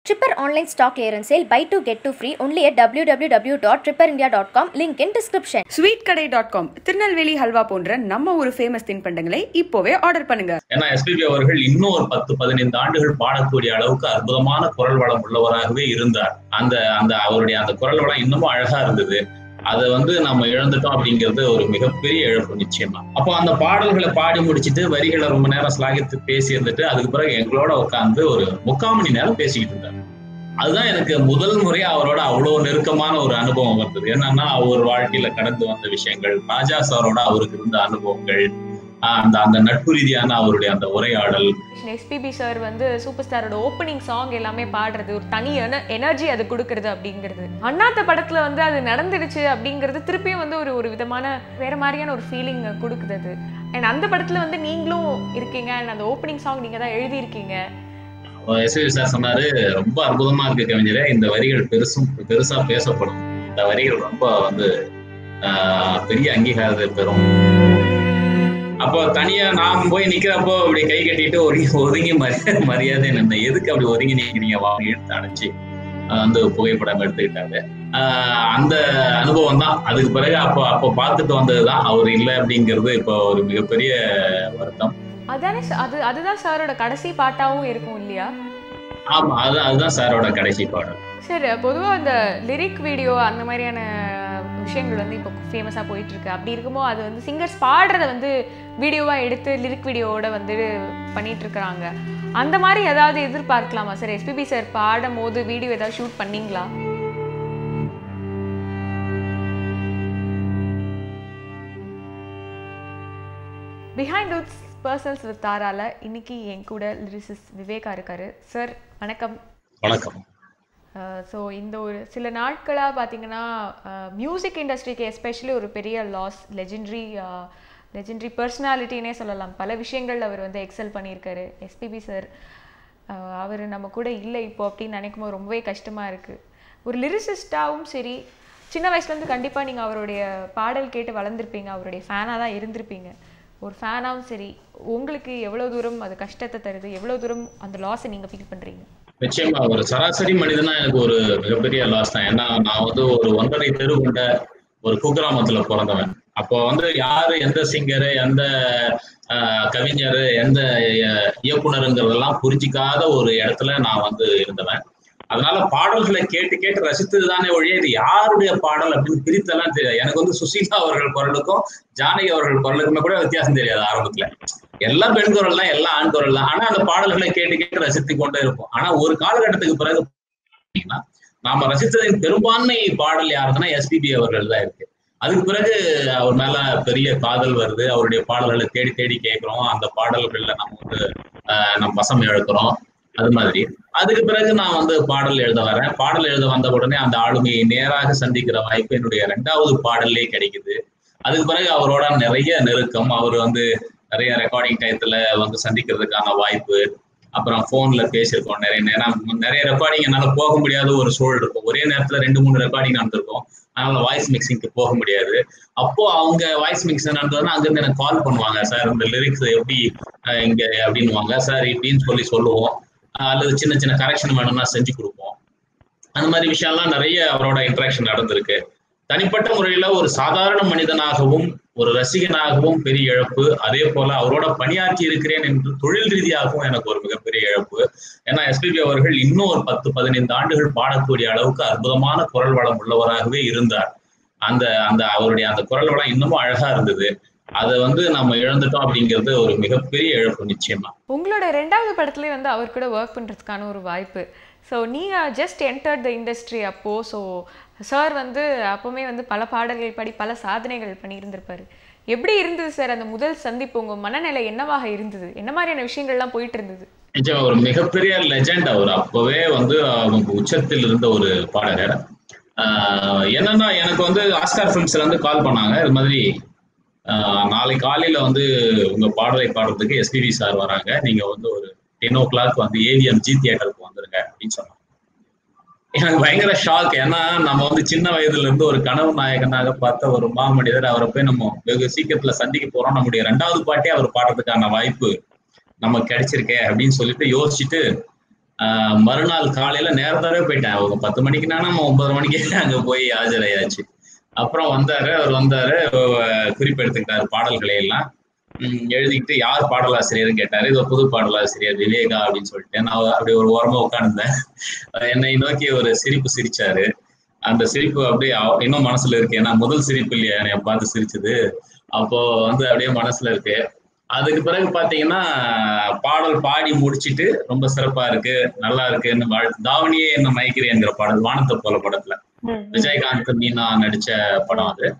Tripper online stock clearance sale buy two get two free only at www.tripperindia.com link in description. Sweet கடை dot com Tirunelveli halwa போன்ற நம்ம ஒரு famous தின்பண்டங்களை இப்போவே order பண்ணுங்க ஏன்னா எஸ்பிபி அவர்கள் இன்னும் ஒரு பத்து பதினைந்து ஆண்டுகள் பாடக்கூடிய அளவுக்கு அற்புதமான குரல் வளம் உள்ளவராகவே இருந்தார் அந்த அந்த அவருடைய அந்த குரல் வளம் இன்னமும் அழகா இருந்தது அதை வந்து நம்ம இழந்துட்டோம் அப்படிங்கிறது ஒரு மிகப்பெரிய இழப்பு நிச்சயமா அப்போ அந்த பாடல்களை பாடி முடிச்சிட்டு வரிகளை ரொம்ப நேரம் ஸ்லாகித்து பேசி இருந்துட்டு அதுக்கு பிறகு எங்களோட உட்காந்து ஒரு முக்கால் மணி நேரம் பேசிக்கிட்டு இருந்தார் அதுதான் எனக்கு முதல் முறையா அவரோட அவ்வளவு நெருக்கமான ஒரு அனுபவம் வந்தது என்னன்னா அவர் வாழ்க்கையில கடந்து வந்த விஷயங்கள் ராஜா சாரோட அவருக்கு இருந்த அனுபவங்கள் ஆஹ் அந்த அந்த நட்பு ரீதியான அவருடைய அந்த உரையாடல் எஸ்பிபி சார் வந்து சூப்பர் ஸ்டாரோட ஓப்பனிங் சாங் எல்லாமே பாடுறது ஒரு தனி எனர்ஜி அது கொடுக்கறது அப்படிங்கிறது அண்ணாத்த படத்துல வந்து அது நடந்துடுச்சு அப்படிங்கிறது திருப்பியும் வந்து ஒரு ஒரு விதமான வேற மாதிரியான ஒரு ஃபீலிங் கொடுக்குது அது அண்ட் அந்த படத்துல வந்து நீங்களும் இருக்கீங்க அண்ட் அந்த ஓப்பனிங் சாங் நீங்க தான் எழுதியிருக்கீங்க எஸ் சார் சொன்னாரு ரொம்ப அற்புதமா இருக்கு கவிஞரே இந்த வரிகள் பெருசும் பெருசா பேசப்படும் இந்த வரிகள் ரொம்ப வந்து ஆஹ் பெரிய அங்கீகாரத்தை பெறும் அப்போ தனியா நான் போய் நிக்கிறப்போ அப்படி கை கட்டிட்டு ஒதுங்கி ஒதுங்கி மரியாதை மரியாதை நின்ன எதுக்கு அப்படி ஒதுங்கி நிக்கிறீங்க வாங்க எடுத்து அணைச்சு வந்து புகைப்படம் எடுத்துக்கிட்டாரு ஆஹ் அந்த அனுபவம் தான் அதுக்கு பிறகு அப்போ அப்போ பார்த்துட்டு வந்ததுதான் அவர் இல்லை அப்படிங்கிறது இப்போ ஒரு மிகப்பெரிய வருத்தம் அதானே sir- அது அதுதான் சாரோட கடைசி பாட்டாவும் இருக்கும் இல்லையா ஆமா அதுதான் அதுதான் சாரோட கடைசி பாடல் சரி பொதுவாக அந்த லிரிக் வீடியோ அந்த மாதிரியான விஷயங்கள் வந்து இப்போ ஃபேமஸாக போயிட்டு இருக்கு அப்படி இருக்கும்போது அது வந்து சிங்கர்ஸ் பாடுறத வந்து வீடியோவாக எடுத்து லிரிக் வீடியோவோட வந்து பண்ணிட்டு இருக்கிறாங்க அந்த மாதிரி ஏதாவது எதிர்பார்க்கலாமா சார் எஸ்பிபி சார் பாடும் போது வீடியோ ஏதாவது ஷூட் பண்ணீங்களா பிஹைண்ட் ரூட்ஸ் பர்சன்ஸ் வித் தாரால இன்னைக்கு என் கூட லிரிசிஸ் விவேகா இருக்காரு சார் வணக்கம் வணக்கம் ஸோ இந்த ஒரு சில நாட்களாக பார்த்தீங்கன்னா மியூசிக் இண்டஸ்ட்ரிக்கு எஸ்பெஷலி ஒரு பெரிய லாஸ் லெஜெண்ட்ரி லெஜெண்ட்ரி பர்சனாலிட்டினே சொல்லலாம் பல விஷயங்கள் அவர் வந்து எக்ஸல் பண்ணியிருக்காரு எஸ்பிபி சார் அவர் நம்ம கூட இல்லை இப்போ அப்படின்னு நினைக்கும் போது ரொம்பவே கஷ்டமாக இருக்குது ஒரு லிரிசிஸ்டாகவும் சரி சின்ன வயசுலேருந்து கண்டிப்பாக நீங்கள் அவருடைய பாடல் கேட்டு வளர்ந்துருப்பீங்க அவருடைய ஃபேனாக தான் இருந்திருப்பீங்க ஒரு ஃபேனாகவும் சரி உங்களுக்கு எவ்வளோ தூரம் அது கஷ்டத்தை தருது எவ்வளோ தூரம் அந்த லாஸை நீங்கள் ஃபீல் பண்ணுறீங்க நிச்சயமா ஒரு சராசரி மனிதனா எனக்கு ஒரு மிகப்பெரிய லாஸ் தான் ஏன்னா நான் வந்து ஒரு ஒன்றரை தெரு கொண்ட ஒரு குக்கிராமத்துல பிறந்தவன் அப்போ வந்து யாரு எந்த சிங்கரு எந்த கவிஞர் எந்த இயக்குனருங்கிறதெல்லாம் புரிஞ்சிக்காத ஒரு இடத்துல நான் வந்து இருந்தவன் அதனால பாடல்களை கேட்டு கேட்டு ரசித்தது தானே ஒழிய இது யாருடைய பாடல் அப்படின்னு பிரித்தெல்லாம் தெரியாது எனக்கு வந்து சுசீலா அவர்கள் குரலுக்கும் ஜானகி அவர்கள் குரலுக்குமே கூட வித்தியாசம் தெரியாது ஆரம்பத்துல எல்லாம் பெண் குரல் தான் எல்லாம் ஆண் குரல் தான் ஆனா அந்த பாடல்களை கேட்டு கேட்டு ரசித்து கொண்டே இருப்போம் ஆனா ஒரு காலகட்டத்துக்கு பிறகு நாம ரசித்ததின் பெரும்பான்மை பாடல் யாருக்குன்னா எஸ்பிபி அவர்கள் தான் இருக்கு அதுக்கு பிறகு அவர் மேல பெரிய காதல் வருது அவருடைய பாடல்களை தேடி தேடி கேட்கிறோம் அந்த பாடல்கள்ல நம்ம வந்து நம்ம வசம் இழக்கிறோம் அது மாதிரி அதுக்கு பிறகு நான் வந்து பாடல் எழுத வரேன் பாடல் எழுத வந்த உடனே அந்த ஆளுமையை நேராக சந்திக்கிற வாய்ப்பு என்னுடைய ரெண்டாவது பாடல்லே கிடைக்குது அதுக்கு பிறகு அவரோட நிறைய நெருக்கம் அவர் வந்து நிறைய ரெக்கார்டிங் டயத்துல வந்து சந்திக்கிறதுக்கான வாய்ப்பு அப்புறம் போன்ல பேசியிருக்கோம் நிறைய நேரம் நிறைய ரெக்கார்டிங் என்னால போக முடியாத ஒரு சூழல் இருக்கும் ஒரே நேரத்துல ரெண்டு மூணு ரெக்கார்டிங் நடந்திருக்கும் அதனால வாய்ஸ் மிக்சிங்க்கு போக முடியாது அப்போ அவங்க வாய்ஸ் மிக்ஸ் நடந்ததுன்னா அங்கிருந்து எனக்கு கால் பண்ணுவாங்க சார் இந்த லிரிக்ஸ் எப்படி இங்க அப்படின்வாங்க சார் இப்படின்னு சொல்லி சொல்லுவோம் அல்லது சின்ன சின்ன கரெக்ஷன் வேணும்னா செஞ்சு கொடுப்போம் அந்த மாதிரி விஷயம்லாம் நிறைய அவரோட இன்ட்ராக்ஷன் நடந்திருக்கு தனிப்பட்ட முறையில ஒரு சாதாரண மனிதனாகவும் ஒரு ரசிகனாகவும் பெரிய இழப்பு அதே போல அவரோட பணியாற்றி இருக்கிறேன் என்று தொழில் ரீதியாகவும் எனக்கு ஒரு மிகப்பெரிய இழப்பு ஏன்னா எஸ்பிபி அவர்கள் இன்னும் ஒரு பத்து பதினைந்து ஆண்டுகள் பாடக்கூடிய அளவுக்கு அற்புதமான குரல் வளம் உள்ளவராகவே இருந்தார் அந்த அந்த அவருடைய அந்த குரல் வளம் இன்னமும் அழகா இருந்தது அதை வந்து நம்ம இழந்துட்டோம் அப்படிங்கிறது ஒரு மிகப்பெரிய இழப்பு நிச்சயமா உங்களோட ரெண்டாவது படத்துலேயே வந்து அவர் கூட ஒர்க் பண்ணுறதுக்கான ஒரு வாய்ப்பு ஸோ நீங்கள் ஜஸ்ட் என்டர் த இண்டஸ்ட்ரி அப்போது ஸோ சார் வந்து அப்போவுமே வந்து பல பாடல்கள் படி பல சாதனைகள் பண்ணியிருந்திருப்பாரு எப்படி இருந்தது சார் அந்த முதல் சந்திப்பு உங்கள் மனநிலை என்னவாக இருந்தது என்ன மாதிரியான விஷயங்கள்லாம் போயிட்டு இருந்தது நிச்சயம் ஒரு மிகப்பெரிய லெஜண்ட் அவர் அப்பவே வந்து அவங்க உச்சத்தில் இருந்த ஒரு பாடகர் என்னன்னா எனக்கு வந்து ஆஸ்கார் ஃபிலிம்ஸ்ல இருந்து கால் பண்ணாங்க இது மாதிரி நாளை காலையில வந்து உங்க பாடலை பாடுறதுக்கு எஸ்பிவி சார் வராங்க நீங்க வந்து ஒரு டென் ஓ கிளாக் வந்து ஏவிஎம் ஜி தியேட்டருக்கு வந்துருங்க அப்படின்னு சொன்னாங்க எனக்கு பயங்கர ஷாக் ஏன்னா நம்ம வந்து சின்ன வயதுல இருந்து ஒரு கனவு நாயகனாக பார்த்த ஒரு மாமனிதர் அவரை போய் நம்ம வெகு சீக்கிரத்துல சந்திக்க போறோம் நம்முடைய ரெண்டாவது பாட்டே அவர் பாடுறதுக்கான வாய்ப்பு நமக்கு கிடைச்சிருக்கே அப்படின்னு சொல்லிட்டு யோசிச்சுட்டு ஆஹ் மறுநாள் காலையில நேரத்தாவே போயிட்டேன் அவங்க பத்து மணிக்குனா நம்ம ஒன்பது மணிக்கு அங்க போய் ஆஜராயாச்சு அப்புறம் வந்தாரு அவர் வந்தாரு அஹ் குறிப்பு எடுத்துக்கிட்டாரு பாடல்களை எல்லாம் உம் எழுதிக்கிட்டு யார் பாடலாசிரியர்னு கேட்டாரு இது ஒரு புது பாடலாசிரியர் விவேகா அப்படின்னு சொல்லிட்டு நான் அப்படி ஒரு ஓரமா உட்காந்துருந்தேன் என்னை நோக்கி ஒரு சிரிப்பு சிரிச்சாரு அந்த சிரிப்பு அப்படியே அவ- இன்னும் மனசுல இருக்கு ஏன்னா முதல் சிரிப்பு இல்லையா என்னை பார்த்து சிரிச்சது அப்போ வந்து அப்படியே மனசுல இருக்கு அதுக்கு பிறகு பாத்தீங்கன்னா பாடல் பாடி முடிச்சிட்டு ரொம்ப சிறப்பா இருக்கு நல்லா இருக்குன்னு வாழ்த்து தாவணியே என்ன மயக்கிறேங்கிற பாடல் வானத்தை போல படத்துல விஜயகாந்த் மீனா நடிச்ச படம் அது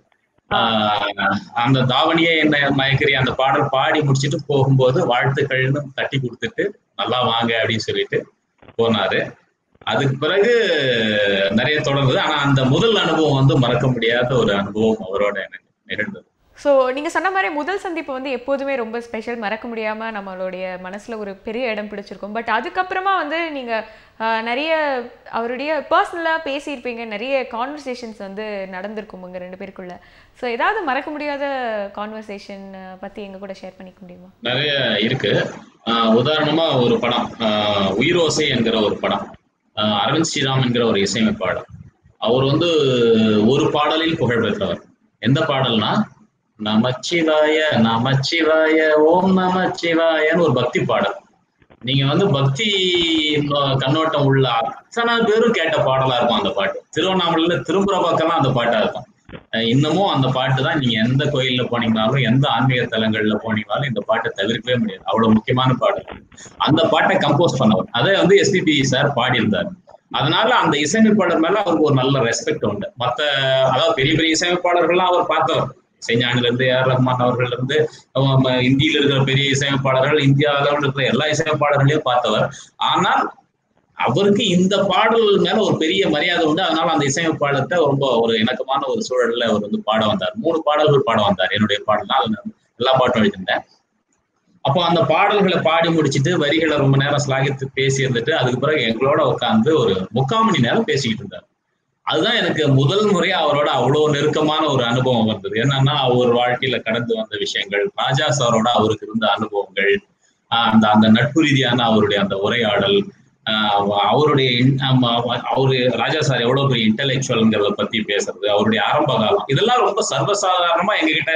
ஆஹ் அந்த தாவணியே என்ன மயக்கறி அந்த பாடல் பாடி முடிச்சிட்டு போகும்போது வாழ்த்துக்கள்னு தட்டி கொடுத்துட்டு நல்லா வாங்க அப்படின்னு சொல்லிட்டு போனாரு அதுக்கு பிறகு நிறைய தொடர்ந்தது ஆனா அந்த முதல் அனுபவம் வந்து மறக்க முடியாத ஒரு அனுபவம் அவரோட எனக்கு நிகழ்ந்தது ஸோ நீங்கள் சொன்ன மாதிரி முதல் சந்திப்பு வந்து எப்போதுமே ரொம்ப ஸ்பெஷல் மறக்க முடியாமல் நம்மளுடைய மனசில் ஒரு பெரிய இடம் பிடிச்சிருக்கும் பட் அதுக்கப்புறமா வந்து நீங்கள் நிறைய அவருடைய பர்சனலாக பேசியிருப்பீங்க நிறைய கான்வர்சேஷன்ஸ் வந்து நடந்திருக்கும் உங்கள் ரெண்டு பேருக்குள்ள ஸோ ஏதாவது மறக்க முடியாத கான்வர்சேஷன் பற்றி எங்கள் கூட ஷேர் பண்ணிக்க முடியுமா நிறைய இருக்கு ஆஹ் உதாரணமா ஒரு படம் ஆஹ் உயிரோசை என்கிற ஒரு படம் ஆஹ் அரவிந்த் ஸ்ரீராம் என்கிற ஒரு இசையமைப்பாளர் அவர் வந்து ஒரு பாடலில் புகழ் பெற்றவர் எந்த பாடல்னா நமச்சிவாய நமச்சிவாய ஓம் நமச்சிவாயன்னு ஒரு பக்தி பாடல் நீங்க வந்து பக்தி நோ- கண்ணோட்டம் உள்ள அத்தனை பேரும் கேட்ட பாடலா இருக்கும் அந்த பாட்டு திருவண்ணாமலையில திரும்புற பக்கம்லாம் அந்த பாட்டா இருக்கும் அஹ் இன்னமும் அந்த பாட்டு தான் நீங்க எந்த கோயில்ல போனீங்கனாலும் எந்த ஆன்மீக தலங்கள்ல போனீங்கனாலும் இந்த பாட்டை தவிர்க்கவே முடியாது அவ்வளவு முக்கியமான பாடல் அந்த பாட்டை கம்போஸ் பண்ணவர் அதை வந்து எஸ்பிபி சார் பாடியிருந்தார் அதனால அந்த இசையமைப்பாளர் மேல அவருக்கு ஒரு நல்ல ரெஸ்பெக்ட் உண்டு மத்த அதாவது பெரிய பெரிய இசையமைப்பாளர்கள்லாம் அவர் பார்த்தவர் இசைஞானில இருந்து ஏஆர் ரஹ்மான் அவர்கள் இருந்து அவங்க ம- இந்தியில இருக்கிற பெரிய இசையமைப்பாளர்கள் இந்தியா அளவில் இருக்கிற எல்லா இசையமைப்பாளர்களையும் பார்த்தவர் ஆனால் அவருக்கு இந்த பாடல் மேல ஒரு பெரிய மரியாதை உண்டு அதனால அந்த இசையமைப்பாளர்கிட்ட ரொம்ப ஒரு இணக்கமான ஒரு சூழல்ல அவர் வந்து பாட வந்தார் மூணு பாடல்கள் பாட வந்தார் என்னுடைய பாடல் தான் அதுல எல்லா பாட்டும் எழுதியிருந்தேன் அப்போ அந்த பாடல்களை பாடி முடிச்சிட்டு வரிகளை ரொம்ப நேரம் ஸ்லாகித்து பேசி இருந்துட்டு அதுக்கு பிறகு எங்களோட உட்காந்து ஒரு முக்கால் மணி நேரம் பேசிக்கிட்டு இருந்தார் அதுதான் எனக்கு முதல் முறையா அவரோட அவ்வளவு நெருக்கமான ஒரு அனுபவம் வந்தது என்னன்னா அவர் வாழ்க்கையில கடந்து வந்த விஷயங்கள் ராஜா சாரோட அவருக்கு இருந்த அனுபவங்கள் ஆஹ் அந்த அந்த நட்பு ரீதியான அவருடைய அந்த உரையாடல் ஆஹ் அவருடைய இன்- ஆமா, அவரு ராஜா சார் எவ்வளவு பெரிய இன்டெலெக்சுவல்ங்கிறத பத்தி பேசுறது அவருடைய ஆரம்ப காலம் இதெல்லாம் ரொம்ப சர்வசாதாரணமா எங்ககிட்ட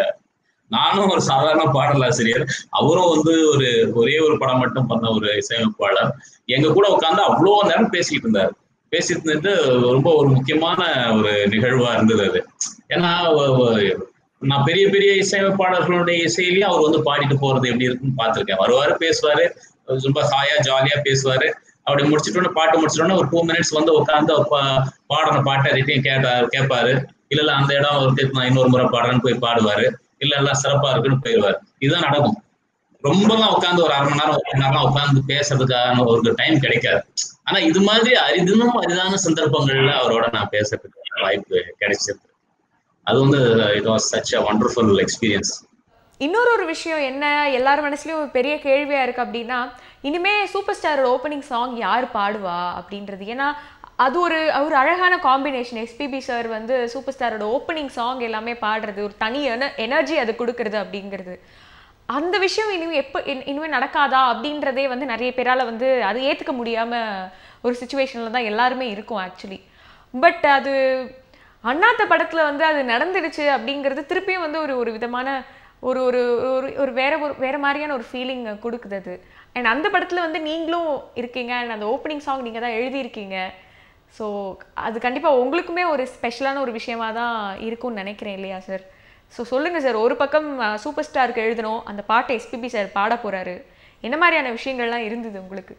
நானும் ஒரு சாதாரண பாடலாசிரியர் அவரும் வந்து ஒரு ஒரே ஒரு படம் மட்டும் பண்ண ஒரு இசையமைப்பாளர் எங்க கூட உட்கார்ந்து அவ்வளோ நேரம் பேசிட்டு இருந்தார் பேசிட்டு இருந்துட்டு ரொம்ப ஒரு முக்கியமான ஒரு நிகழ்வா இருந்தது அது ஏன்னா ஒ- ஒ- நான் பெரிய பெரிய இசையமைப்பாளர்களுடைய இசையிலயும் அவர் வந்து பாடிட்டு போறது எப்படி இருக்குன்னு பார்த்திருக்கேன் வருவாரு பேசுவாரு ரொம்ப ஹாயா ஜாலியா பேசுவாரு அப்படி முடிச்சிட்டோன்னு பாட்டு முடிச்சிட்டோன்னு ஒரு டூ மினிட்ஸ் வந்து உட்காந்து பாடின பாட்டை ரிட்டையும் கேட்டாரு கேட்பாரு இல்ல இல்ல அந்த இடம் இருக்கு நான் இன்னொரு முறை பாடுறேன்னு போய் பாடுவாரு இல்ல எல்லாம் சிறப்பா இருக்குன்னு போயிடுவாரு இதுதான் நடக்கும் ரொம்பலாம் உட்காந்து ஒரு அரை மணி நேரம் ஒரு மணி நேரம் உட்காந்து பேசுறதுக்கான ஒரு டைம் கிடைக்காது ஆனா இது மாதிரி அரிதினும் அரிதான சந்தர்ப்பங்கள்ல அவரோட நான் பேசுறதுக்கு வாய்ப்பு கிடைச்சிருக்கு அது வந்து it was such a wonderful experience இன்னொரு ஒரு விஷயம் என்ன எல்லார் மனசுலயும் ஒரு பெரிய கேள்வியா இருக்கு அப்படின்னா இனிமே சூப்பர் ஸ்டாரோட ஓப்பனிங் சாங் யார் பாடுவா அப்படின்றது ஏன்னா அது ஒரு ஒரு அழகான காம்பினேஷன் எஸ்பிபி சார் வந்து சூப்பர் ஸ்டாரோட ஓப்பனிங் சாங் எல்லாமே பாடுறது ஒரு தனி எனர்ஜி அது கொடுக்கறது அப்படிங்கிறது அந்த விஷயம் இனிமே எப்போ இன்- இனிமே நடக்காதா அப்படின்றதே வந்து நிறைய பேரால வந்து அதை ஏத்துக்க முடியாம ஒரு சுச்சுவேஷன்ல தான் எல்லாருமே இருக்கும் ஆக்சுவலி பட் அது அண்ணாத்த படத்துல வந்து அது நடந்துடுச்சு அப்படிங்கிறது திருப்பியும் வந்து ஒரு ஒரு விதமான ஒரு ஒரு ஒரு ஒரு வேற ஒரு வேற மாதிரியான ஒரு ஃபீலிங் கொடுக்குது அது அண்ட் அந்த படத்துல வந்து நீங்களும் இருக்கீங்க அண்ட் அந்த ஓப்பனிங் சாங் நீங்க தான் எழுதியிருக்கீங்க ஸோ அது கண்டிப்பா உங்களுக்குமே ஒரு ஸ்பெஷலான ஒரு விஷயமா தான் இருக்கும்னு நினைக்கிறேன் இல்லையா சார் ஸோ சொல்லுங்க சார் ஒரு பக்கம் சூப்பர் ஸ்டாருக்கு எழுதணும் அந்த பாட்டை எஸ்பிபி சார் பாட போறாரு என்ன மாதிரியான விஷயங்கள்லாம் இருந்தது உங்களுக்கு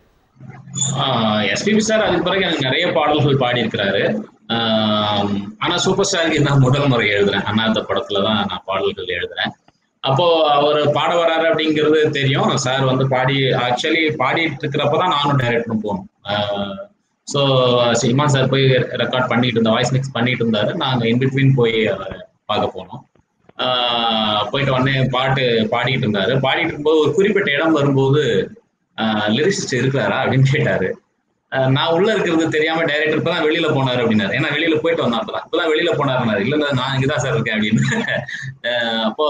எஸ்பிபி சார் அதுக்கு பிறகு எனக்கு நிறைய பாடல்கள் பாடியிருக்கிறாரு ஆஹ் ஆனா சூப்பர் ஸ்டாருக்கு நான் முதல் முறை எழுதுறேன் அண்ணாத்த படத்துல தான் நான் பாடல்கள் எழுதுறேன் அப்போ அவர் பாட வராரு அப்படிங்கிறது தெரியும் சார் வந்து பாடி ஆக்சுவலி பாடிட்டு இருக்கிறப்ப தான் நானும் டைரக்டரும் போனோம் ஸோ இமான் சார் போய் ரெக்கார்ட் பண்ணிட்டு இருந்தா வாய்ஸ் மிக்ஸ் பண்ணிட்டு இருந்தாரு நாங்க இன்பிட்வீன் போய் அவரை பார்க்க போனோம் ஆஹ் போயிட்டு உடனே பாட்டு பாடிட்டு இருந்தாரு பாடிட்டு இருக்கும்போது ஒரு குறிப்பிட்ட இடம் வரும்போது லிரிசிஸ்ட் இருக்கிறாரா அப்படின்னு கேட்டாரு ஆஹ் நான் உள்ள இருக்கிறது தெரியாம டைரக்டர் இப்பதான் வெளியில போனாரு அப்படின்னாரு ஏன்னா வெளியில போயிட்டு வந்தா அப்பதான் இப்பதான் வெளியில போனாருனாரு இல்ல இல்ல நான் இங்கதான் சார் இருக்கேன் அப்படின்னு ஆஹ் அப்போ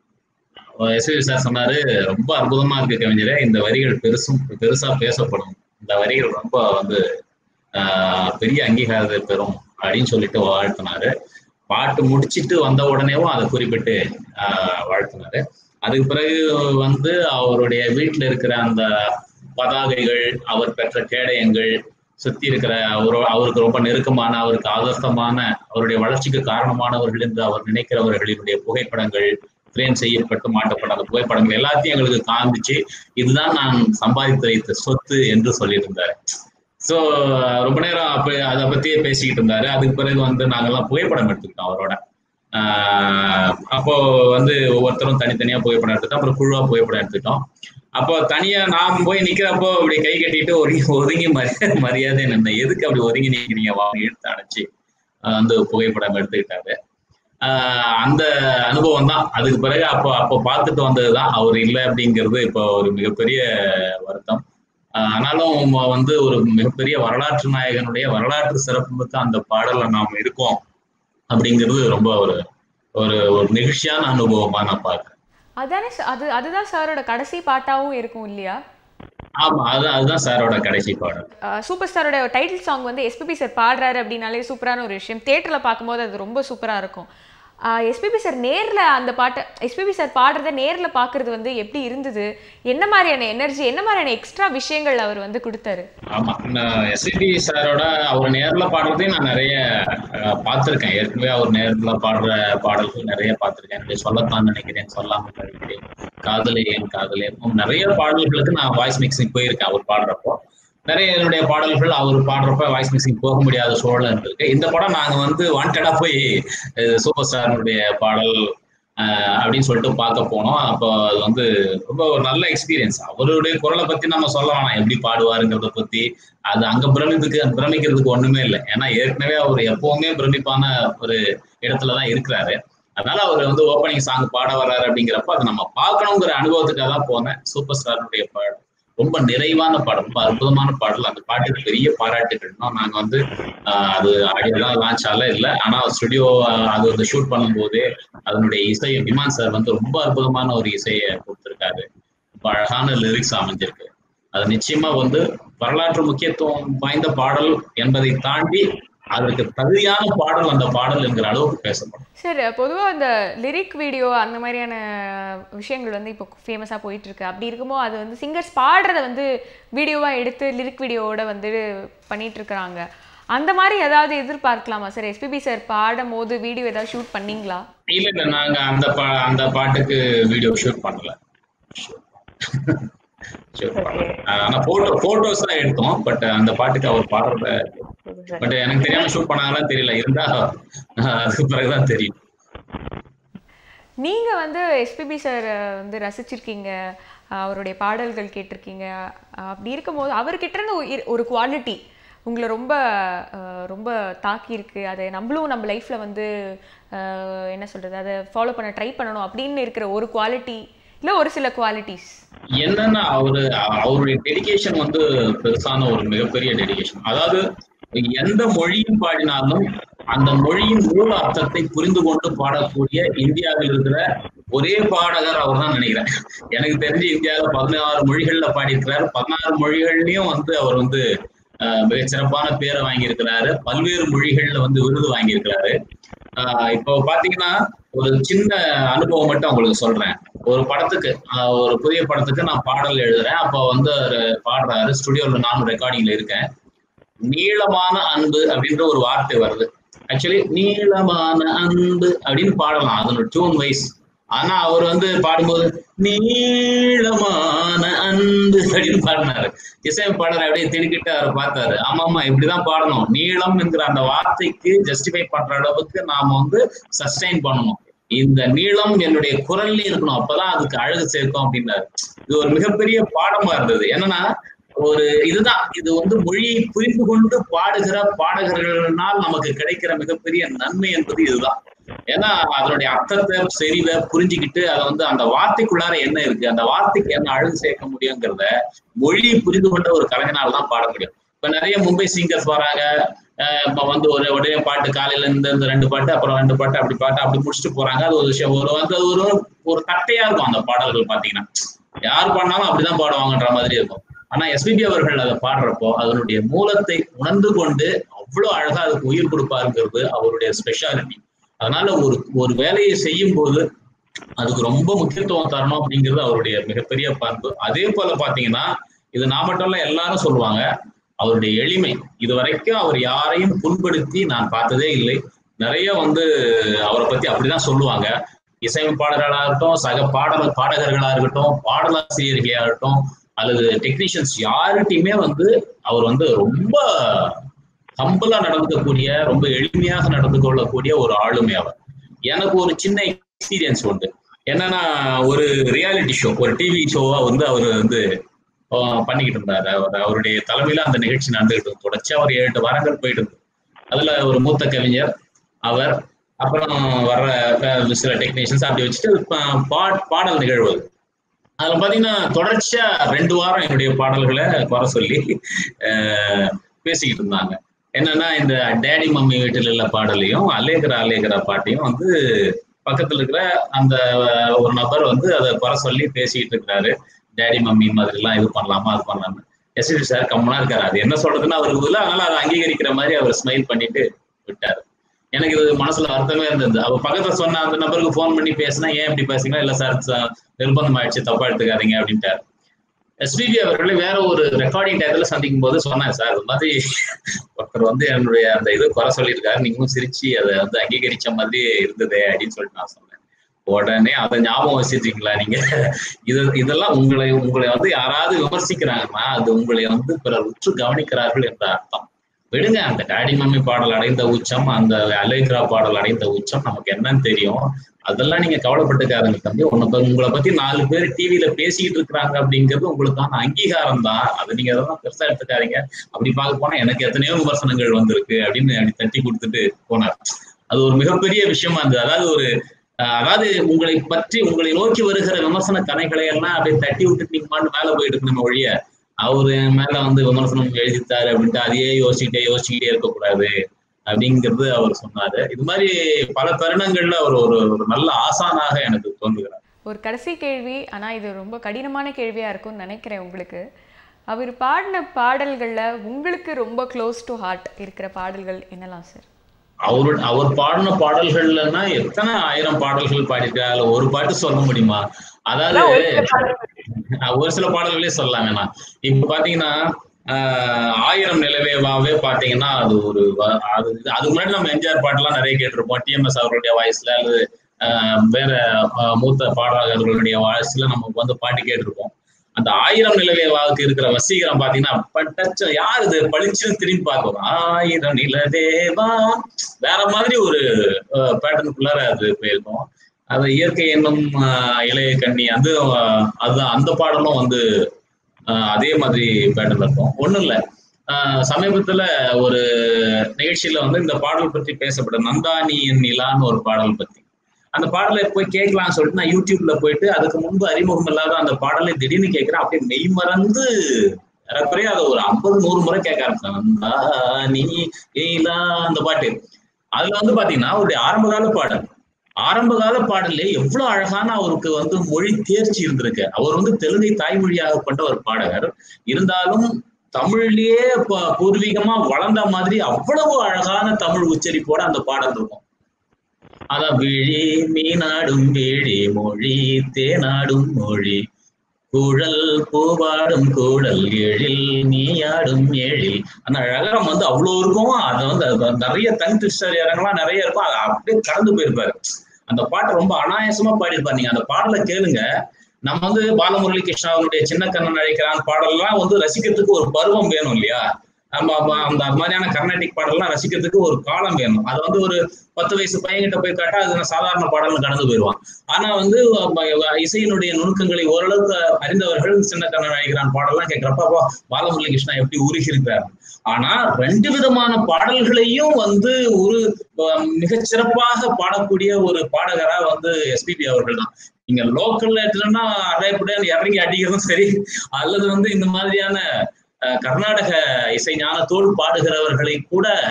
எஸ்வி சார் சொன்னாரு ரொம்ப அற்புதமா இருக்கு கவிஞரே இந்த வரிகள் பெருசும் பெருசா பேசப்படும் இந்த வரிகள் ரொம்ப வந்து ஆஹ் பெரிய அங்கீகாரத்தை பெறும் அப்படின்னு சொல்லிட்டு வாழ்த்தினாரு பாட்டு முடிச்சிட்டு வந்த உடனேவும் அதை குறிப்பிட்டு ஆஹ் வாழ்த்தினாரு அதுக்கு பிறகு வந்து அவருடைய வீட்டுல இருக்கிற அந்த பதாகைகள் அவர் பெற்ற கேடயங்கள் சுத்தி இருக்கிற அவரோ அவருக்கு ரொம்ப நெருக்கமான அவருக்கு ஆதர்சமான அவருடைய வளர்ச்சிக்கு காரணமானவர்கள் என்று அவர் நினைக்கிறவர்களினுடைய புகைப்படங்கள் ஃப்ரேம் செய்யப்பட்டு மாட்டப்பட்ட அந்த புகைப்படங்கள் எல்லாத்தையும் எங்களுக்கு காமிச்சு இதுதான் நான் சம்பாதித்து வைத்த சொத்து என்று சொல்லியிருந்தாரு ஸோ ரொம்ப நேரம் அப்ப அதை பத்தியே பேசிக்கிட்டு இருந்தாரு அதுக்கு பிறகு வந்து நாங்கெல்லாம் புகைப்படம் எடுத்துக்கிட்டோம் அவரோட ஆஹ் அப்போ வந்து ஒவ்வொருத்தரும் தனித்தனியா புகைப்படம் எடுத்துட்டோம் அப்புறம் குழுவா புகைப்படம் எடுத்துட்டோம் அப்போ தனியா நான் போய் நிக்கிறப்போ அப்படி கை கட்டிட்டு ஒதுங்கி ஒதுங்கி மரியாதை மரியாதை நின்றேன் எதுக்கு அப்படி ஒதுங்கி நிக்கிறீங்க வாங்க எடுத்து அணைச்சு ஆஹ் வந்து புகைப்படம் எடுத்துக்கிட்டாரு ஆஹ் அந்த அனுபவம் தான் அதுக்கு பிறகு அப்போ அப்போ பார்த்துட்டு வந்ததுதான் அவர் இல்லை அப்படிங்கிறது இப்போ ஒரு மிகப்பெரிய வருத்தம் ஆஹ் ஆனாலும் வந்து ஒரு மிகப்பெரிய வரலாற்று நாயகனுடைய வரலாற்று சிறப்புமிக்க அந்த பாடல்ல நாம் இருக்கோம் அப்படிங்கிறது ரொம்ப ஒரு ஒரு ஒரு நெகிழ்ச்சியான அனுபவமா நான் பார்க்கிறேன் அதானே ச- அது அதுதான் சாரோட கடைசி பாட்டாவும் இருக்கும் இல்லையா ஆமா அது அதுதான் சாரோட கடைசி பாடல் சூப்பர் ஸ்டாரோட டைட்டில் சாங் வந்து எஸ்பிபி சார் பாடுறாரு அப்படின்னாலே சூப்பரான ஒரு விஷயம் தேட்டரில் பார்க்கும்போது அது ரொம்ப சூப்பராக இருக்கும் எஸ்பிபி சார் நேரில் அந்த பாட்டை எஸ்பிபி சார் பாடுறத நேரில் பார்க்குறது வந்து எப்படி இருந்தது என்ன மாதிரியான எனர்ஜி என்ன மாதிரியான எக்ஸ்ட்ரா விஷயங்கள் அவர் வந்து கொடுத்தாரு ஆமா எஸ்ஐபி சாரோட அவர் நேர்ல பாடுறதையும் நான் நிறைய அஹ், பார்த்திருக்கேன் ஏற்கனவே அவர் நேர்ல பாடுற பாடல்கள் நிறைய பார்த்திருக்கேன் என்னுடைய சொல்லத்தான் நினைக்கிறேன் சொல்லாமல் நினைக்கிறேன் காதலே என் காதலே இன்னும் நிறைய பாடல்களுக்கு நான் வாய்ஸ் மிக்சிங் போயிருக்கேன் அவர் பாடுறப்போ நிறைய என்னுடைய பாடல்கள் அவர் பாடுறப்ப வாய்ஸ் மிக்சிங் போக முடியாத சூழல் இருந்திருக்கு இந்த படம் நாங்க வந்து வாண்டடா போய் அஹ், சூப்பர் ஸ்டாரினுடைய பாடல் ஆஹ் அப்படின்னு சொல்லிட்டு பார்க்க போனோம் அப்போ அது வந்து ரொம்ப ஒரு நல்ல எக்ஸ்பீரியன்ஸ் அவருடைய குரலை பத்தி நம்ம சொல்ல வேணாம் எப்படி பாடுவாருங்கிறத பத்தி அது அங்க பிரமிப்புக்கு பிரமிக்கிறதுக்கு ஒண்ணுமே இல்லை ஏன்னா ஏற்கனவே அவர் எப்பவுமே பிரமிப்பான ஒரு இடத்துலதான் இருக்கிறாரு அதனால அவர் வந்து ஓப்பனிங் சாங் பாட வர்றாரு அப்படிங்கிறப்ப அதை நம்ம பார்க்கணுங்கிற அனுபவத்துக்காக தான் போனேன் சூப்பர் ஸ்டாருடைய பாடல் ரொம்ப நிறைவான பாடல் ரொம்ப அற்புதமான பாடல் அந்த பாட்டுக்கு பெரிய பாராட்டுகள் இன்னும் நாங்க வந்து ஆஹ் அது ஆடியோலாம் லான்ச் ஆகல இல்லை ஆனா ஸ்டுடியோ அது வந்து ஷூட் பண்ணும்போதே அதனுடைய இசை விமான் சார் வந்து ரொம்ப அற்புதமான ஒரு இசையை கொடுத்திருக்காரு ரொம்ப அழகான லிரிக்ஸ் அமைஞ்சிருக்கு அது நிச்சயமா வந்து வரலாற்று முக்கியத்துவம் வாய்ந்த பாடல் என்பதை தாண்டி அதற்கு தகுதியான பாடல் அந்த பாடல் என்கிற அளவுக்கு பேசப்படும் சார் பொதுவாக இந்த லிரிக் வீடியோ அந்த மாதிரியான விஷயங்கள் வந்து இப்போ ஃபேமஸாக போயிட்டு இருக்கு அப்படி இருக்கும்போது அது வந்து சிங்கர்ஸ் பாடுறத வந்து வீடியோவாக எடுத்து லிரிக் வீடியோவோட வந்து பண்ணிட்டு இருக்கிறாங்க அந்த மாதிரி ஏதாவது எதிர்பார்க்கலாமா சார் எஸ்பிபி சார் பாடும் போது வீடியோ ஏதாவது ஷூட் பண்ணீங்களா இல்ல இல்ல நாங்க அந்த பா அந்த பாட்டுக்கு வீடியோ ஷூட் பண்ணல ஷூட் பண்ணல ஆனா போட்டோ போட்டோஸ் தான் எடுத்தோம் பட் அந்த பாட்டுக்கு அவர் பாடுறத பட் எனக்கு தெரியாம ஷூட் பண்ணாங்களான்னு தெரியல இருந்தா ஆஹ் அதுக்கு பிறகுதான் தெரியும் நீங்க வந்து எஸ்பிபி சார் வந்து ரசிச்சிருக்கீங்க அஹ் அவருடைய பாடல்கள் கேட்டிருக்கீங்க அஹ் அப்படி இருக்கும்போது அவர்கிட்ட இருந்து ஒரு இரு- ஒரு குவாலிட்டி உங்களை ரொம்ப அஹ், ரொம்ப தாக்கியிருக்கு அதை நம்மளும் நம்ம லைஃப்ல வந்து அஹ், என்ன சொல்றது அதை ஃபாலோ பண்ண ட்ரை பண்ணணும் அப்படின்னு இருக்கிற ஒரு குவாலிட்டி இல்லை ஒரு சில குவாலிட்டிஸ் என்னன்னா அவரு அ- அவருடைய டெடிகேஷன் வந்து பெருசான ஒரு மிகப்பெரிய டெடிகேஷன் அதாவது எந்த மொழியும் பாடினாலும் அந்த மொழியின் மூல அர்த்தத்தை புரிந்து கொண்டு பாடக்கூடிய இந்தியாவில் இருக்கிற ஒரே பாடகர் அவர் தான் நினைக்கிறேன் எனக்கு தெரிஞ்சு இந்தியாவில் பதினாறு மொழிகள்ல பாடியிருக்கிறார் பதினாறு மொழிகள்லயும் வந்து அவர் வந்து அஹ், மிகச்சிறப்பான பேரை வாங்கியிருக்கிறாரு பல்வேறு மொழிகள்ல வந்து விருது வாங்கியிருக்கிறாரு ஆஹ் இப்போ பாத்தீங்கன்னா ஒரு சின்ன அனுபவம் மட்டும் உங்களுக்கு சொல்றேன் ஒரு படத்துக்கு ஆஹ் ஒரு புதிய படத்துக்கு நான் பாடல் எழுதுறேன் அப்போ வந்து அவரு பாடுறாரு ஸ்டுடியோல நானும் ரெக்கார்டிங்ல இருக்கேன் நீளமான அன்பு அப்படின்ற ஒரு வார்த்தை வருது ஆக்சுவலி நீளமான அன்பு அப்படின்னு பாடலாம் அதனோட டியூன் வைஸ் ஆனா அவர் வந்து பாடும்போது நீளமான அன்பு அப்படின்னு பாடினாரு இசையமைப்பாளர் அப்படியே திடுக்கிட்டு அவர் பார்த்தாரு ஆமா ஆமா இப்படிதான் பாடணும் நீளம் என்கிற அந்த வார்த்தைக்கு ஜஸ்டிஃபை பண்ற அளவுக்கு நாம வந்து சஸ்டைன் பண்ணணும் இந்த நீளம் என்னுடைய குரல்ல இருக்கணும் அப்பதான் அதுக்கு அழகு சேர்க்கும் அப்படின்னாரு இது ஒரு மிகப்பெரிய பாடமா இருந்தது என்னன்னா ஒரு இதுதான் இது வந்து மொழியை புரிந்து கொண்டு பாடுகிற பாடகர்களால் நமக்கு கிடைக்கிற மிகப்பெரிய நன்மை என்பது இதுதான் ஏன்னா அதனுடைய அர்த்தத்தை செறிவை புரிஞ்சுக்கிட்டு அதை வந்து அந்த வார்த்தைக்குள்ளார என்ன இருக்கு அந்த வார்த்தைக்கு என்ன அழகு சேர்க்க முடியுங்கிறத மொழியை புரிந்து கொண்ட ஒரு கலைஞனால் தான் பாட முடியும் இப்ப நிறைய மும்பை சிங்கர்ஸ் வராங்க அஹ் இப்ப வந்து ஒரு உடனே பாட்டு காலையில இந்த இந்த ரெண்டு பாட்டு அப்புறம் ரெண்டு பாட்டு அப்படி பாட்டு அப்படி முடிச்சுட்டு போறாங்க அது ஒரு விஷயம் ஒரு வந்து அது ஒரு ஒரு தட்டையா இருக்கும் அந்த பாடல்கள் பாத்தீங்கன்னா யார் பாடினாலும் அப்படிதான் பாடுவாங்கன்ற மாதிரி இருக்கும் ஆனா எஸ்பிபி அவர்கள் அதை பாடுறப்போ அதனுடைய மூலத்தை உணர்ந்து கொண்டு அவ்வளவு அழகா அதுக்கு உயிர் கொடுப்பாருங்கிறது அவருடைய ஸ்பெஷாலிட்டி அதனால ஒரு ஒரு வேலையை செய்யும் போது அதுக்கு ரொம்ப முக்கியத்துவம் தரணும் அப்படிங்கிறது அவருடைய மிகப்பெரிய பண்பு அதே போல பாத்தீங்கன்னா இது நான் மட்டும் இல்ல எல்லாரும் சொல்லுவாங்க அவருடைய எளிமை இது வரைக்கும் அவர் யாரையும் புண்படுத்தி நான் பார்த்ததே இல்லை நிறைய வந்து அவரை பத்தி அப்படிதான் சொல்லுவாங்க இசையமைப்பாளர்களா இருக்கட்டும் சக பாடல் பாடகர்களா இருக்கட்டும் பாடலாசிரியர்களா இருக்கட்டும் அல்லது டெக்னீஷியன்ஸ் யார்கிட்டயுமே வந்து அவர் வந்து ரொம்ப ஹம்பிளா நடந்துக்கக்கூடிய ரொம்ப எளிமையாக நடந்து கொள்ளக்கூடிய ஒரு ஆளுமை அவர் எனக்கு ஒரு சின்ன எக்ஸ்பீரியன்ஸ் உண்டு என்னன்னா ஒரு ரியாலிட்டி ஷோ ஒரு டிவி ஷோவா வந்து அவர் வந்து ஆஹ் பண்ணிக்கிட்டு இருந்தாரு அவர் அவருடைய தலைமையில அந்த நிகழ்ச்சி நடந்துகிட்டு இருந்தது தொடர்ச்சியா ஒரு ஏழு எட்டு வாரங்கள் போயிட்டு இருந்தது அதுல ஒரு மூத்த கவிஞர் அவர் அப்புறம் வர்ற அஹ், சில டெக்னீஷியன்ஸ் அப்படி வச்சுட்டு பா- பா- பாடல் நிகழ்வு அது. அதுல பாத்தீங்கன்னா தொடர்ச்சியா ரெண்டு வாரம் என்னுடைய பாடல்களை குறை சொல்லி அஹ், பேசிக்கிட்டு இருந்தாங்க என்னன்னா இந்த டேடி மம்மி வீட்டில் உள்ள பாடலையும் அலேகரா அலேகரா பாட்டையும் வந்து பக்கத்துல இருக்கிற அந்த அஹ், ஒரு நபர் வந்து அதை குறை சொல்லி பேசிக்கிட்டு இருக்கிறாரு டேடி மம்மி மாதிரி எல்லாம் இது பண்ணலாமா அது பண்ணலாமா எஸ்பி சார் கம்மனா இருக்காரு அது என்ன சொல்றதுன்னு அவருக்கு பதிலா அதனால அதை அங்கீகரிக்கிற மாதிரி அவர் ஸ்மைல் பண்ணிட்டு விட்டாரு எனக்கு இது மனசுல வருத்தமே இருந்தது அவ பக்கத்துல சொன்ன அந்த நபருக்கு ஃபோன் பண்ணி பேசினா ஏன் இப்படி பேசுறீங்களா இல்ல சார் ச- நிர்பந்தம் ஆயிடுச்சு தப்பா எடுத்துக்காதீங்க அப்படின்ட்டாரு எஸ்பிபி அவர்களை வேற ஒரு ரெக்கார்டிங் டயத்துல சந்திக்கும் போது சொன்னேன் சார் இந்த மாதிரி ஒருத்தர் வந்து என்னுடைய அந்த இது குறை சொல்லியிருக்காரு நீங்களும் சிரிச்சு அதை வந்து அங்கீகரிச்ச மாதிரி இருந்ததே அப்படின்னு சொல்லிட்டு நான் சொன்னேன் உடனே அதை ஞாபகம் வச்சிருக்கீங்களா நீங்க இது இதெல்லாம் உங்களை உங்களை வந்து யாராவது விமர்சிக்கிறாங்கன்னா அது உங்களை வந்து பிறர் உற்று கவனிக்கிறார்கள் என்ற அர்த்தம் விடுங்க அந்த டாடி மம்மி பாடல் அடைந்த உச்சம் அந்த அலேக்ரா பாடல் அடைந்த உச்சம் நமக்கு என்னன்னு தெரியும் அதெல்லாம் நீங்க கவலைப்பட்டுக்காதுங்க தம்பி உன்னை பத்தி- உங்களை பத்தி நாலு பேர் டிவியில பேசிக்கிட்டு இருக்கிறாங்க அப்படிங்கிறது உங்களுக்கான அங்கீகாரம் தான் அது நீங்க அதெல்லாம் பெருசா எடுத்துக்காதீங்க அப்படி பார்க்க போனா எனக்கு எத்தனையோ விமர்சனங்கள் வந்திருக்கு அப்படின்னு அப்படி தட்டி கொடுத்துட்டு போனார் அது ஒரு மிகப்பெரிய விஷயமா இருந்தது அதாவது ஒரு அஹ், அதாவது உங்களை பற்றி உங்களை நோக்கி வருகிற விமர்சன கணைகளை எல்லாம் அப்படியே தட்டி விட்டுட்டு நீங்க மாட்டு மேல போயிட்டு இருக்கணும் ஒழிய அவரு என் மேல வந்து விமர்சனம் எழுதித்தாரு அப்படின்ட்டு அதையே யோசிச்சுட்டே யோசிச்சுக்கிட்டே இருக்கக்கூடாது அப்படிங்கிறது அவர் சொன்னாரு இது மாதிரி பல தருணங்கள்ல அவர் ஒரு ஒரு நல்ல ஆசானாக எனக்கு தோன்றுகிறார் ஒரு கடைசி கேள்வி ஆனா இது ரொம்ப கடினமான கேள்வியா இருக்கும்னு நினைக்கிறேன் உங்களுக்கு அவர் பாடின பாடல்கள்ல உங்களுக்கு ரொம்ப க்ளோஸ் டு ஹார்ட் இருக்கிற பாடல்கள் என்னலாம் சார் அவரு அவர் பாடின பாடல்கள்லன்னா எத்தனை ஆயிரம் பாடல்கள் பாடியிருக்காரு அதுல ஒரு பாட்டு சொல்ல முடியுமா அதாவது அஹ் ஒரு சில பாடல்களே சொல்லலாம் வேணாம் இப்ப பாத்தீங்கன்னா ஆஹ் ஆயிரம் நிலவேவாவே பாத்தீங்கன்னா அது ஒரு வ- அது அதுக்கு முன்னாடி நம்ம எம்ஜிஆர் பாட்டெல்லாம் நிறைய கேட்டிருப்போம் டிஎம்எஸ் அவர்களுடைய வாய்ஸ்ல அல்லது ஆஹ் வேற ஆஹ் மூத்த பாடகர்களுடைய வாய்ஸ்ல நம்ம வந்து பாட்டு கேட்டிருப்போம் அந்த ஆயிரம் நிலவேவாவுக்கு இருக்கிற வசீகரம் பாத்தீங்கன்னா பட்டச்ச யார் இது பளிச்சுன்னு திரும்பி பார்க்கும் ஆயிரம் நிலவேவா வேற மாதிரி ஒரு பேட்டர்னுக்குள்ளார அது போயிருக்கும் அது இயற்கை என்னும் ஆஹ் இளைய கண்ணி அது ஆஹ் அதுதான் அந்த பாடலும் வந்து ஆஹ் அதே மாதிரி பேட்டர்ல இருக்கும் ஒண்ணும் இல்ல ஆஹ் சமீபத்துல ஒரு நிகழ்ச்சியில வந்து இந்த பாடல் பற்றி பேசப்பட்ட நந்தானி நிலான்னு ஒரு பாடல் பத்தி அந்த பாடலை போய் கேட்கலாம்னு சொல்லிட்டு நான் யூடியூப்ல போயிட்டு அதுக்கு முன்பு அறிமுகம் இல்லாத அந்த பாடலை திடீர்னு கேட்கிறேன் அப்படியே மெய் மறந்து ஏறக்குறைய அதை ஒரு ஐம்பது நூறு முறை கேட்க ஆரம்பிச்சேன் நந்தானி நீலா அந்த பாட்டு அதுல வந்து பாத்தீங்கன்னா அவருடைய ஆரம்பகால பாடல் ஆரம்பகால பாடலே எவ்வளவு அழகான அவருக்கு வந்து மொழி தேர்ச்சி இருந்திருக்கு அவர் வந்து தெலுங்கை தாய்மொழியாக கொண்ட ஒரு பாடகர் இருந்தாலும் தமிழ்லயே ப- பூர்வீகமா வளர்ந்த மாதிரி அவ்வளவு அழகான தமிழ் உச்சரிப்போட அந்த பாடல் இருக்கும் அதான் விழி மீனாடும் விழி மொழி தேனாடும் மொழி குழல் பூவாடும் கூடல் எழில் நீயாடும் எழில் அந்த அழகம் வந்து அவ்வளவு இருக்கும் அதை வந்து அது நிறைய தனி திருஷ்டர் இறங்கலாம் நிறைய இருக்கும் அதை அப்படியே கடந்து போயிருப்பாரு அந்த பாட்டை ரொம்ப அனாயாசமா பாடியிருப்பாரு நீங்க அந்த பாடலை கேளுங்க நம்ம வந்து பாலமுரளி கிருஷ்ணா அவருடைய சின்ன கண்ணன் அழைக்கிறான் பாடல்லாம் வந்து ரசிக்கிறதுக்கு ஒரு பருவம் வேணும் இல்லையா நம்ம அப்ப அந்த அது மாதிரியான கர்நாடிக் பாடல்லாம் ரசிக்கிறதுக்கு ஒரு காலம் வேணும் அது வந்து ஒரு பத்து வயசு பையன்கிட்ட போய் காட்டா அது நான் சாதாரண பாடல்னு கடந்து போயிடுவான் ஆனா வந்து அஹ், இசையினுடைய நுணுக்கங்களை ஓரளவுக்கு அறிந்தவர்கள் சின்ன கண்ணன் அழைக்கிறான் பாடல்லாம் கேட்கிறப்ப அப்பா பாலமுரளி கிருஷ்ணா எப்படி உருகி இருக்கிறார் ஆனா ரெண்டு விதமான பாடல்களையும் வந்து ஒரு அஹ், மிகச் சிறப்பாக பாடக்கூடிய ஒரு பாடகரா வந்து எஸ்பிபி அவர்கள் தான் நீங்க லோக்கல்ல எடுத்துட்டோம்னா அரைப்படையான இறங்கி அடிக்கிறதும் சரி அல்லது வந்து இந்த மாதிரியான அஹ், கர்நாடக இசை ஞானத்தோடு பாடுகிறவர்களை கூட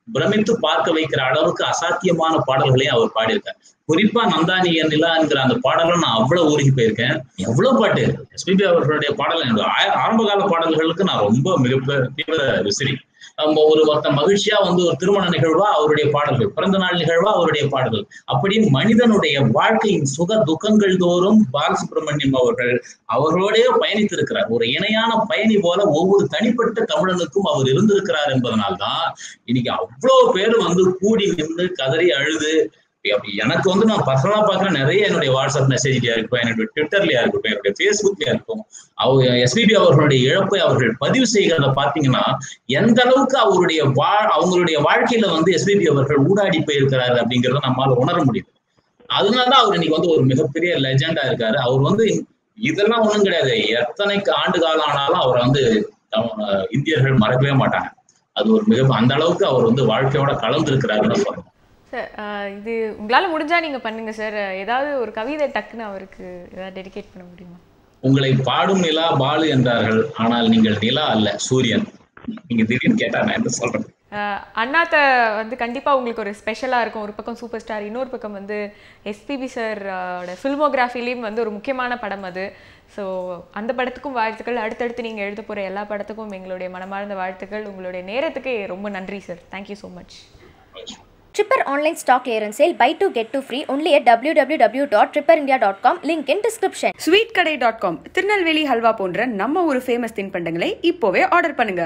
பிரமித்து பார்க்க வைக்கிற அளவுக்கு அசாத்தியமான பாடல்களையும் அவர் பாடியிருக்கார் குறிப்பா நந்தானி நிலா என்கிற அந்த பாடலும் நான் அவ்வளவு உருகி போயிருக்கேன் எவ்வளவு பாட்டு எஸ்பிபி அவர்களுடைய பாடல் என்னோட ஆ- ஆரம்ப கால பாடல்களுக்கு நான் ரொம்ப மிக தீவிர விசிறி நம்ம ஒரு ஒருத்தன் மகிழ்ச்சியா வந்து ஒரு திருமண நிகழ்வா அவருடைய பாடல்கள் பிறந்த நாள் நிகழ்வா அவருடைய பாடல்கள் அப்படி மனிதனுடைய வாழ்க்கையின் சுக துக்கங்கள் தோறும் பாலசுப்ரமணியம் அவர்கள் அவர்களோடய பயணித்திருக்கிறார் ஒரு இணையான பயணி போல ஒவ்வொரு தனிப்பட்ட தமிழனுக்கும் அவர் இருந்திருக்கிறார் என்பதனால்தான் இன்னைக்கு அவ்வளவு பேர் வந்து கூடி நின்று கதறி அழுது அப்படி எனக்கு வந்து நான் பர்சனலா பாக்குற நிறைய என்னுடைய வாட்ஸ்அப் மெசேஜ்லயா இருக்கட்டும் என்னுடைய ட்விட்டர்லயா இருக்கட்டும் என்னுடைய ஃபேஸ்புக்லயா இருக்கும் அவங்க எஸ்பிபி அவர்களுடைய இழப்பை அவர்கள் பதிவு செய்கிறத பாத்தீங்கன்னா எந்த அளவுக்கு அவருடைய வா அவங்களுடைய வாழ்க்கையில வந்து எஸ்பிபி அவர்கள் ஊடாடி போயிருக்கிறாரு அப்படிங்கறத நம்மால உணர முடியுது அதனாலதான் அவர் இன்னைக்கு வந்து ஒரு மிகப்பெரிய லெஜெண்டா இருக்காரு அவர் வந்து இதெல்லாம் ஒண்ணும் கிடையாது எத்தனை ஆண்டு காலம் ஆனாலும் அவரை வந்து நம்ம இந்தியர்கள் மறக்கவே மாட்டாங்க அது ஒரு மிக அந்த அளவுக்கு அவர் வந்து வாழ்க்கையோட கலந்துருக்கிறாருன்னு சொல்லணும் சார் இது உங்களால் முடிஞ்சா நீங்க பண்ணுங்க சார் ஏதாவது ஒரு கவிதை டக்குன்னு அவருக்கு ஏதாவது டெடிகேட் பண்ண முடியுமா உங்களை பாடும் நிலா பாலு என்றார்கள் ஆனால் நீங்கள் நிலா அல்ல சூரியன் நீங்க திடீர்னு கேட்டா நான் என்ன சொல்றேன் அஹ் அண்ணாத்த வந்து கண்டிப்பா உங்களுக்கு ஒரு ஸ்பெஷலா இருக்கும் ஒரு பக்கம் சூப்பர் ஸ்டார் இன்னொரு பக்கம் வந்து எஸ்பிபி சார் ஃபில்மோகிராஃபிலையும் வந்து ஒரு முக்கியமான படம் அது ஸோ அந்த படத்துக்கும் வாழ்த்துக்கள் அடுத்தடுத்து நீங்க எழுத போற எல்லா படத்துக்கும் எங்களுடைய மனமார்ந்த வாழ்த்துக்கள் உங்களுடைய நேரத்துக்கு ரொம்ப நன்றி sir thank you so much Tripper online stock clearance sale buy two get two free only at www.tripperindia.com link in description. Sweet கடை டாட் காம் திருநெல்வேலி ஹல்வா போன்ற நம்ம ஒரு ஃபேமஸ் தின்பண்டங்களை இப்போவே ஆர்டர் பண்ணுங்க